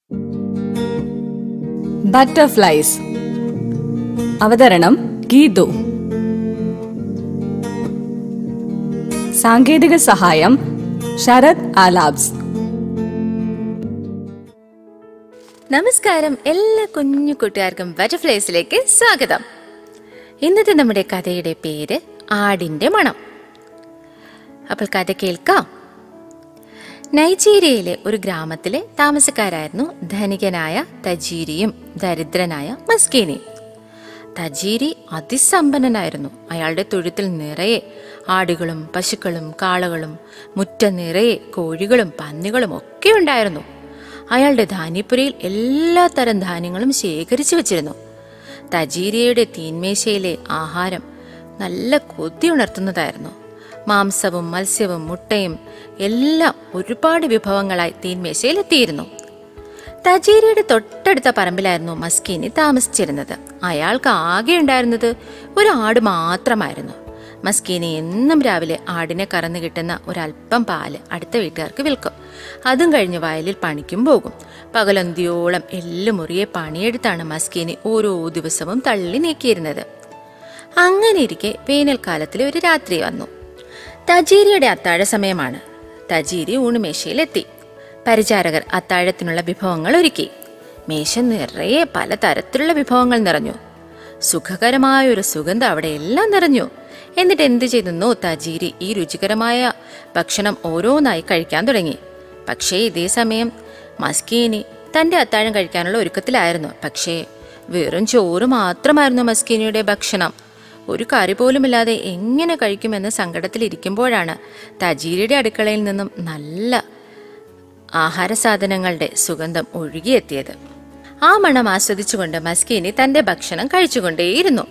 butterflies അവതരണം ഗീതു സാങ്കേതിക സഹായം ശരത് ആലാബ്സ് നമസ്കാരം എല്ലാ കുഞ്ഞു കൂട്ടുകാർക്കും ബട്ടർഫ്ലൈസിലേക്ക് സ്വാഗതം ഇന്നത്തെ നമ്മുടെ കഥയുടെ പേര് ആടിന്റെ മണം അപ്പോൾ കഥ കേൾക്കാം നൈജീരിയയിലെ ഒരു ഗ്രാമത്തിലെ താമസക്കാരായിരുന്നു ധനികനായ തജീരിയും ദരിദ്രനായ മസ്കീനിയും തജീരി അതിസമ്പന്നനായിരുന്നു അയാളുടെ തൊഴുത്തിൽ നിറയെ ആടുകളും പശുക്കളും കാളകളും മുറ്റം നിറയെ കോഴികളും പന്നികളും ഒക്കെ ഉണ്ടായിരുന്നു അയാളുടെ ധാന്യപ്പുരയിൽ എല്ലാ തരം ധാന്യങ്ങളും ശേഖരിച്ചു വച്ചിരുന്നു തജീരിയയുടെ തീന്മേശയിലെ ആഹാരം നല്ല കൊതി ഉണർത്തുന്നതായിരുന്നു മാംസവും മത്സ്യവും മുട്ടയും എല്ലാം ഒരുപാട് വിഭവങ്ങളായി തീന്മേശയിൽ എത്തിയിരുന്നു തജീരിയുടെ തൊട്ടടുത്ത പറമ്പിലായിരുന്നു മസ്കീനി താമസിച്ചിരുന്നത് അയാൾക്ക് ആകെ ഉണ്ടായിരുന്നത് ഒരു ആട് മാത്രമായിരുന്നു മസ്കീനി എന്നും രാവിലെ ആടിനെ കറന്നു കിട്ടുന്ന ഒരല്പം പാല് അടുത്ത വീട്ടുകാർക്ക് വിൽക്കും അതും കഴിഞ്ഞ് വയലിൽ പണിക്കും പോകും പകലന്തിയോളം എല്ലുമുറിയെ പണിയെടുത്താണ് മസ്കീനി ഓരോ ദിവസവും തള്ളി നീക്കിയിരുന്നത് അങ്ങനെ ഇരിക്കെ വേനൽക്കാലത്തിലെ ഒരു രാത്രി വന്നു തജീരിയുടെ അത്താഴ സമയമാണ് തജീരി ഊണുമേശയിലെത്തി പരിചാരകർ അത്താഴത്തിനുള്ള വിഭവങ്ങൾ ഒരുക്കി മേശ നിറയെ പലതരത്തിലുള്ള വിഭവങ്ങൾ നിറഞ്ഞു സുഖകരമായ ഒരു സുഗന്ധം അവിടെ എല്ലാം നിറഞ്ഞു എന്നിട്ട് എന്ത് ചെയ്തെന്നോ തജീരി ഈ രുചികരമായ ഭക്ഷണം ഓരോന്നായി കഴിക്കാൻ തുടങ്ങി പക്ഷേ ഇതേ സമയം മസ്കീനി തന്റെ അത്താഴം കഴിക്കാനുള്ള ഒരുക്കത്തിലായിരുന്നു പക്ഷേ വെറും ചോറ് മാത്രമായിരുന്നു മസ്കീനിയുടെ ഭക്ഷണം ഒരു കറി പോലുമില്ലാതെ എങ്ങനെ കഴിക്കുമെന്ന് സങ്കടത്തിലിരിക്കുമ്പോഴാണ് തജീരിയുടെ അടുക്കളയിൽ നിന്നും നല്ല ആഹാര സാധനങ്ങളുടെ സുഗന്ധം ഒഴുകിയെത്തിയത് ആ മണം ആസ്വദിച്ചുകൊണ്ട് മസ്കീനി തന്റെ ഭക്ഷണം കഴിച്ചുകൊണ്ടേയിരുന്നു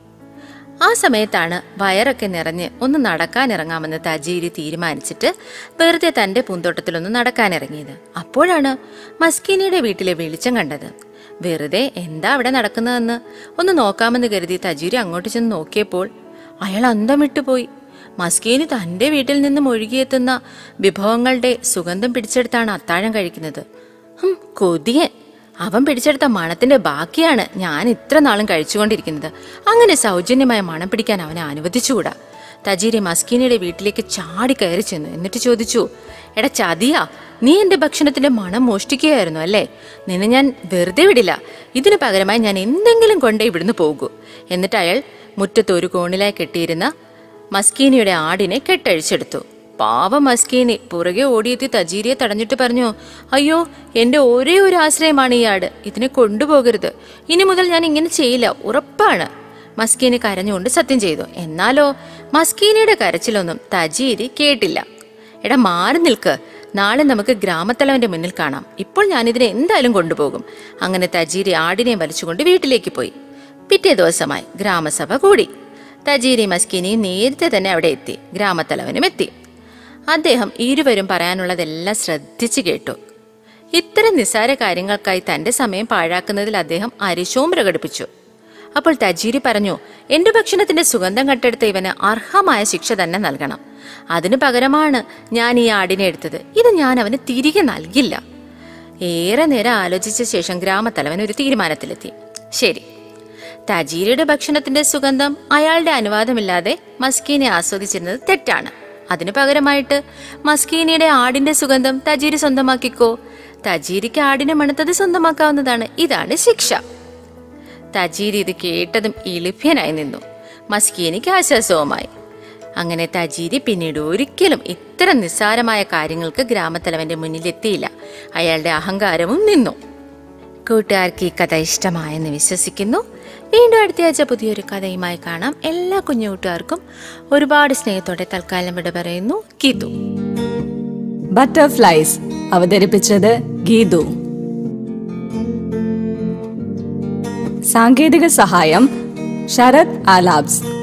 ആ സമയത്താണ് വയറൊക്കെ നിറഞ്ഞ് ഒന്ന് നടക്കാനിറങ്ങാമെന്ന് തജീരി തീരുമാനിച്ചിട്ട് വെറുതെ തന്റെ പൂന്തോട്ടത്തിലൊന്ന് നടക്കാനിറങ്ങിയത് അപ്പോഴാണ് മസ്കീനിയുടെ വീട്ടിലെ വെളിച്ചം കണ്ടത് വെറുതെ എന്താ അവിടെ നടക്കുന്നതെന്ന് ഒന്ന് നോക്കാമെന്ന് കരുതി തജീരി അങ്ങോട്ട് ചെന്ന് നോക്കിയപ്പോൾ അയാൾ അന്തം വിട്ടുപോയി മസ്കീന് തന്റെ വീട്ടിൽ നിന്നും ഒഴുകിയെത്തുന്ന വിഭവങ്ങളുടെ സുഗന്ധം പിടിച്ചെടുത്താണ് അത്താഴം കഴിക്കുന്നത് ഹും, കൊതിയൻ അവൻ പിടിച്ചെടുത്ത മണത്തിന്റെ ബാക്കിയാണ് ഞാൻ ഇത്ര നാളും കഴിച്ചുകൊണ്ടിരിക്കുന്നത് അങ്ങനെ സൗജന്യമായ മണം പിടിക്കാൻ അവനെ അനുവദിച്ചുകൂടാ തജീരി മസ്കീനയുടെ വീട്ടിലേക്ക് ചാടി കയറി ചെന്നു എന്നിട്ട് ചോദിച്ചു എടാ ചതിയാ നീ എന്റെ ഭക്ഷണത്തിന്റെ മണം മോഷ്ടിക്കുകയായിരുന്നു അല്ലേ നിന്നെ ഞാൻ വെറുതെ വിടില്ല ഇതിനു പകരമായി ഞാൻ എന്തെങ്കിലും കൊണ്ടേ ഇവിടുന്ന് പോകൂ എന്നിട്ട് അയാൾ മുറ്റത്ത് ഒരു കോണിലായി കെട്ടിയിരുന്ന മസ്കീനിയുടെ ആടിനെ കെട്ടഴിച്ചെടുത്തു പാവ മസ്കീനി പുറകെ ഓടിയെത്തി തജീരിയെ തടഞ്ഞിട്ട് പറഞ്ഞു അയ്യോ എന്റെ ഒരേ ഒരു ആശ്രയമാണ് ഈ ആട് ഇതിനെ കൊണ്ടുപോകരുത് ഇനി മുതൽ ഞാൻ ഇങ്ങനെ ചെയ്യില്ല ഉറപ്പാണ് മസ്കീനി കരഞ്ഞുകൊണ്ട് സത്യം ചെയ്തു എന്നാലോ മസ്കീനിയുടെ കരച്ചിലൊന്നും തജീരി കേട്ടില്ല എടാ മാറി നിൽക്ക് നാളെ നമുക്ക് ഗ്രാമത്തലവന്റെ മുന്നിൽ കാണാം ഇപ്പോൾ ഞാനിതിനെ എന്തായാലും കൊണ്ടുപോകും അങ്ങനെ തജീരി ആടിനെ വലിച്ചുകൊണ്ട് വീട്ടിലേക്ക് പോയി പിറ്റേ ദിവസമായി ഗ്രാമസഭ കൂടി തജീരി മസ്കിനി നേരത്തെ തന്നെ അവിടെ എത്തി ഗ്രാമത്തലവനും എത്തി അദ്ദേഹം ഇരുവരും പറയാനുള്ളതെല്ലാം ശ്രദ്ധിച്ചു കേട്ടു ഇത്തരം നിസ്സാര കാര്യങ്ങൾക്കായി തന്റെ സമയം പാഴാക്കുന്നതിൽ അദ്ദേഹം അരിശവും പ്രകടിപ്പിച്ചു അപ്പോൾ തജീരി പറഞ്ഞു എന്റെ ഭക്ഷണത്തിന്റെ സുഗന്ധം കട്ടെടുത്ത ഇവന് അർഹമായ ശിക്ഷ തന്നെ നൽകണം അതിനു പകരമാണ് ഞാൻ ഈ ആടിനെ എടുത്തത് ഇത് ഞാൻ അവന് തിരികെ നൽകില്ല ഏറെ നേരം ആലോചിച്ച ശേഷം ഗ്രാമത്തലവൻ ഒരു തീരുമാനത്തിലെത്തി ശരി തജീരിയുടെ ഭക്ഷണത്തിന്റെ സുഗന്ധം അയാളുടെ അനുവാദമില്ലാതെ മസ്കീനെ ആസ്വദിച്ചിരുന്നത് തെറ്റാണ് അതിനു പകരമായിട്ട് മസ്കീനിയുടെ ആടിന്റെ സുഗന്ധം തജീരി സ്വന്തമാക്കിക്കോ തജീരിക്ക് ആടിനെ മണത്തത് സ്വന്തമാക്കാവുന്നതാണ് ഇതാണ് ശിക്ഷ തജീരി ഇത് കേട്ടതും ഇളിഭ്യനായി നിന്നു മസ്കീനിക്ക് ആശ്വാസവുമായി അങ്ങനെ തജീരി പിന്നീട് ഒരിക്കലും ഇത്തരം നിസ്സാരമായ കാര്യങ്ങൾക്ക് ഗ്രാമത്തലവന്റെ മുന്നിലെത്തിയില്ല അയാളുടെ അഹങ്കാരവും നിന്നു കൂട്ടുകാർക്ക് ഈ കഥ ഇഷ്ടമായെന്ന് വിശ്വസിക്കുന്നു വീണ്ടും അടുത്തയാഴ്ച പുതിയൊരു കഥയുമായി കാണാം എല്ലാ കുഞ്ഞു കൂട്ടുകാർക്കും ഒരുപാട് സ്നേഹത്തോടെ തൽക്കാലം വിട പറയുന്നു ഗീതു ബട്ടർഫ്ലൈസ് അവതരിപ്പിച്ചത് ഗീതു സാങ്കേതിക സഹായം ശരത് ആലാബ്സ്